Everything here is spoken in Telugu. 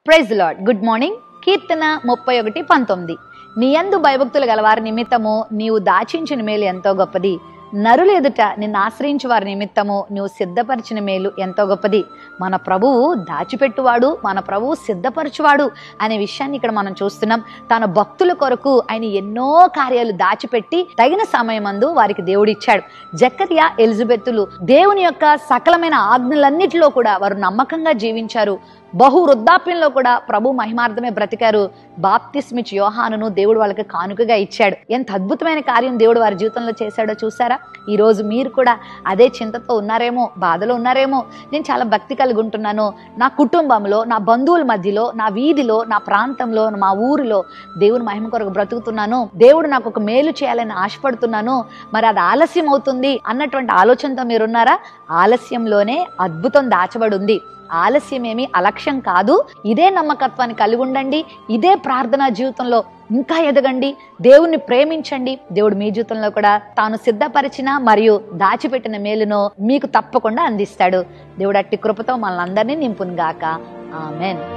ప్రైజ్ లాడ్ గుడ్ మార్నింగ్ కీర్తన ముప్పై ఒకటి పంతొమ్మిది నీ యందు భయభక్తులు గలవారి నిమిత్తము నీవు దాచించిన మేలు ఎంతో గొప్పది నరులు ఎదుట నిన్ను ఆశ్రయించు వారి నిమిత్తము నువ్వు సిద్ధపరిచిన మేలు ఎంతో గొప్పది మన ప్రభువు దాచిపెట్టువాడు మన ప్రభువు సిద్ధపరచువాడు అనే విషయాన్ని ఇక్కడ మనం చూస్తున్నాం తన భక్తుల కొరకు ఆయన ఎన్నో కార్యాలు దాచిపెట్టి తగిన సమయమందు వారికి దేవుడిచ్చాడు జక్కరియా ఎలిజబెత్తులు దేవుని యొక్క సకలమైన ఆజ్ఞలన్నిటిలో కూడా వారు నమ్మకంగా జీవించారు బహు వృద్ధాప్యంలో కూడా ప్రభు మహిమార్థమే బ్రతికారు బాప్తిస్మిచ్ యోహానును దేవుడు వాళ్ళకి కానుకగా ఇచ్చాడు ఎంత అద్భుతమైన కార్యం దేవుడు వారి జీవితంలో చేశాడో చూసారా ఈ రోజు మీరు కూడా అదే చింతతో ఉన్నారేమో బాధలో ఉన్నారేమో నేను చాలా భక్తి కలిగి ఉంటున్నాను నా కుటుంబంలో నా బంధువుల మధ్యలో నా వీధిలో నా ప్రాంతంలో మా ఊరిలో దేవుని మహిమ కొరకు బ్రతుకుతున్నాను దేవుడు నాకు ఒక మేలు చేయాలని ఆశపడుతున్నాను మరి అది ఆలస్యం అవుతుంది అన్నటువంటి ఆలోచనతో మీరున్నారా ఆలస్యంలోనే అద్భుతం దాచబడి ఉంది ఆలస్యం ఏమి అలక్ష్యం కాదు ఇదే నమ్మకత్వాన్ని కలిగి ఉండండి ఇదే ప్రార్థనా జీవితంలో ఇంకా ఎదగండి దేవుణ్ణి ప్రేమించండి దేవుడు మీ జీవితంలో కూడా తాను సిద్ధపరిచిన మరియు దాచిపెట్టిన మేలును మీకు తప్పకుండా అందిస్తాడు దేవుడు అట్టి కృపతో మనల్ని అందరినీ నింపును గాక ఆమెన్